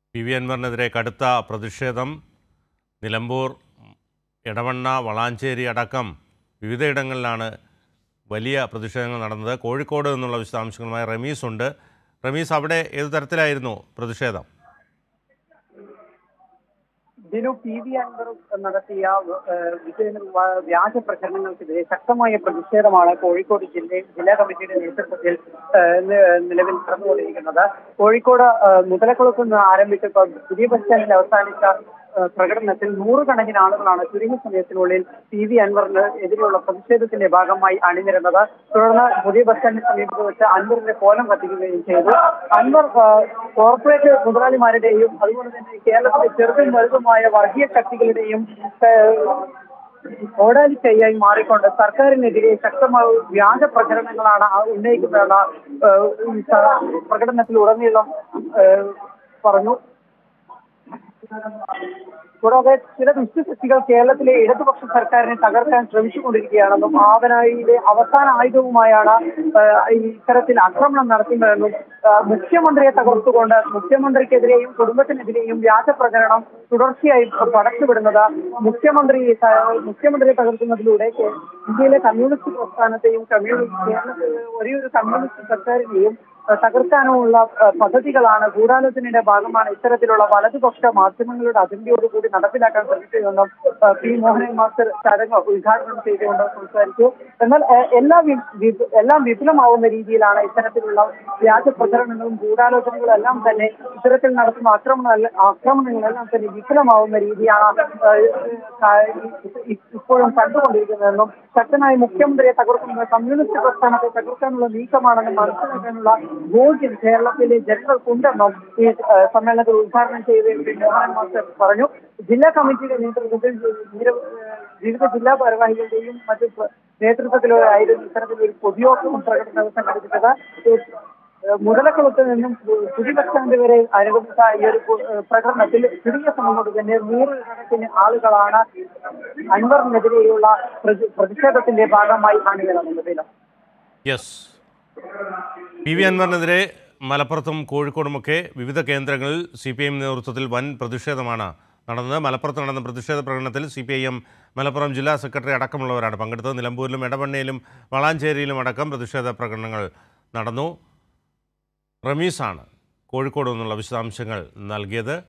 P V അൻവറിനെതിരെ കടുത്ത പ്രതിഷേധം നിലമ്പൂർ എടവണ്ണ വളാഞ്ചേരി അടക്കം വിവിധയിടങ്ങളിലാണ് വലിയ പ്രതിഷേധങ്ങൾ നടന്നത് കോഴിക്കോട് നിന്നുള്ള വിശദാംശങ്ങളുമായി റമീസ് ഉണ്ട് റമീസ് അവിടെ ഏതു തരത്തിലായിരുന്നു പ്രതിഷേധം ദിനു പി വി അൻവർ നടത്തിയ ഏഹ്, വിജയ- വ- വ്യാജ പ്രചരണങ്ങൾക്കെതിരെ ശക്തമായ പ്രതിഷേധമാണ് കോഴിക്കോട് ജില്ല ജില്ലാ കമ്മിറ്റിയുടെ നേതൃത്വത്തിൽ ഏഹ്, നി- നിലവിൽ നടന്നുകൊണ്ടിരിക്കുന്നത് കോഴിക്കോട് ഏഹ്, മുതലക്കുളത്ത് നിന്ന് ആരംഭിച്ച ഇപ്പൊ പുതിയ ബസ് സ്റ്റാൻഡിൽ അവസാനിച്ച ഏഹ്, പ്രകടനത്തിൽ നൂറുകണക്കിന് ആളുകളാണ് ചുരുങ്ങിയ സമയത്തിനുള്ളിൽ പി വി അൻവറിന് എതിരെയുള്ള പ്രതിഷേധത്തിന്റെ ഭാഗമായി അണിനിരുന്നത് തുടർന്ന് പുതിയ ബസ് സ്റ്റാൻഡിന് സമീപത്ത് വെച്ച് അൻവറിന്റെ കോലം കത്തിക്കുകയും ചെയ്തു അൻവർ ഏഹ്, കോർപ്പറേറ്റ് മുതലാളിമാരുടെയും അതുപോലെ തന്നെ കേരളത്തിലെ ചെറുതും വലുതുമായ വർഗീയ ശക്തികളുടെയും ഏഹ്, ഓടാലി കൈയായി മാറിക്കൊണ്ട് സർക്കാരിനെതിരെ ശക്തമായ വ്യാജ പ്രചരണങ്ങളാണ് ആ ഉന്നയിക്കുന്നതെന്ന് ഏഹ്, ഈ സ- പ്രകടനത്തിൽ ഉടനീളം ഏഹ്, പറഞ്ഞു കൂടാതെ ചില ദുഷ്ടശക്തികൾ കേരളത്തിലെ ഇടതുപക്ഷ സർക്കാരിനെ തകർക്കാൻ ശ്രമിച്ചുകൊണ്ടിരിക്കുകയാണെന്നും ആവനായിലെ അവസാന ആയുധവുമായാണ് ഏഹ്, ഈ ഇത്തരത്തിൽ ആക്രമണം നടത്തുന്നതെന്നും ഏഹ്, മുഖ്യമന്ത്രിയെ തകർത്തുകൊണ്ട് മുഖ്യമന്ത്രിക്കെതിരെയും കുടുംബത്തിനെതിരെയും വ്യാജ പ്രചരണം തുടർച്ചയായി പടച്ചുവിടുന്നത് മുഖ്യമന്ത്രി ത- മുഖ്യമന്ത്രിയെ തകർക്കുന്നതിലൂടെ കേ- ഇന്ത്യയിലെ കമ്മ്യൂണിസ്റ്റ് പ്രസ്ഥാനത്തെയും കമ്മ്യൂണിസ്റ്റ് കേരളത്തിലെ ഒരേ ഒരു കമ്മ്യൂണിസ്റ്റ് സർക്കാരിനെയും ഏഹ്, തകർക്കാനുമുള്ള ഏഹ്, പദ്ധതികളാണ് ഗൂഢാലോചനയുടെ ഭാഗമാണ് ഇത്തരത്തിലുള്ള വലതുപക്ഷ മാധ്യമങ്ങളുടെ അതിർത്തിയോടുകൂടി നടപ്പിലാക്കാൻ ശ്രമിച്ചതെന്നും ഏഹ്, പി മോഹനൻ മാസ്റ്റർ ചടങ്ങ് ഉദ്ഘാടനം ചെയ്തുകൊണ്ട് സംസാരിച്ചു എന്നാൽ ഏഹ്, എല്ലാ വി- വി- എല്ലാം വിപുലമാവുന്ന രീതിയിലാണ് ഇത്തരത്തിലുള്ള വ്യാജ പ്രചരണങ്ങളും ഗൂഢാലോചനകളും എല്ലാം തന്നെ ഇത്തരത്തിൽ നടത്തുന്ന ആക്രമണ ആക്രമണങ്ങളെല്ലാം തന്നെ വിപുലമാവുന്ന രീതിയാണ് ഏഹ്, ഏഹ്, ഇ- ഇപ്പോഴും കണ്ടുകൊണ്ടിരിക്കുന്നതെന്നും ശക്തനായ മുഖ്യമന്ത്രിയെ തകർക്കുന്ന കമ്മ്യൂണിസ്റ്റ് പ്രസ്ഥാനത്തെ തകർക്കാനുള്ള നീക്കമാണെന്ന് മനസ്സിലാക്കാനുള്ള ബോധ്യം കേരളത്തിലെ ജനങ്ങൾക്കുണ്ടെന്നും ഈ ഏഹ്, സമ്മേളനത്തിൽ ഉദ്ഘാടനം ചെയ്ത് ശ്രീ മോഹൻ മാസ്റ്റർ പറഞ്ഞു ജില്ലാ കമ്മിറ്റിയുടെ നേതൃത്വത്തിൽ നിരവ- ഏഹ്, വിവിധ ജില്ലാ ഭാരവാഹികളുടെയും മറ്റു പ്ര- നേതൃത്വത്തിലായിരുന്നു ഇത്തരത്തിലൊരു പൊതുയോഗം പ്രകടനം സംഘടിപ്പിച്ചത് ഏഹ്, മുതലക്കുളത്ത് നിന്നും പുതിയ ബസ് സ്റ്റാൻഡ് വരെ അനുവദിച്ച ഈ ഒരു പു- ഏഹ്, പ്രകടനത്തിൽ ചുരുങ്ങിയ സമയം കൊണ്ട് തന്നെ നൂറുകണക്കിന് ആളുകളാണ് അൻവറിനെതിരെയുള്ള പ്രതി- പ്രതിഷേധത്തിന്റെ ഭാഗമായി അണിനിരന്നത് യെസ് പി വി അൻവറിനെതിരെ മലപ്പുറത്തും കോഴിക്കോടുമൊക്കെ വിവിധ കേന്ദ്രങ്ങളിൽ സി പി ഐ എം നേതൃത്വത്തിൽ വൻ പ്രതിഷേധമാണ് നടന്നത് മലപ്പുറത്ത് നടന്ന പ്രതിഷേധ പ്രകടനത്തിൽ C P I M Malappuram ജില്ലാ സെക്രട്ടറി അടക്കമുള്ളവരാണ് പങ്കെടുത്തത് നിലമ്പൂരിലും എടവണ്ണയിലും വളാഞ്ചേരിയിലും അടക്കം പ്രതിഷേധ പ്രകടനങ്ങൾ നടന്നു റമീസാണ് കോഴിക്കോട് നിന്നുള്ള വിശദാംശങ്ങൾ നൽകിയത്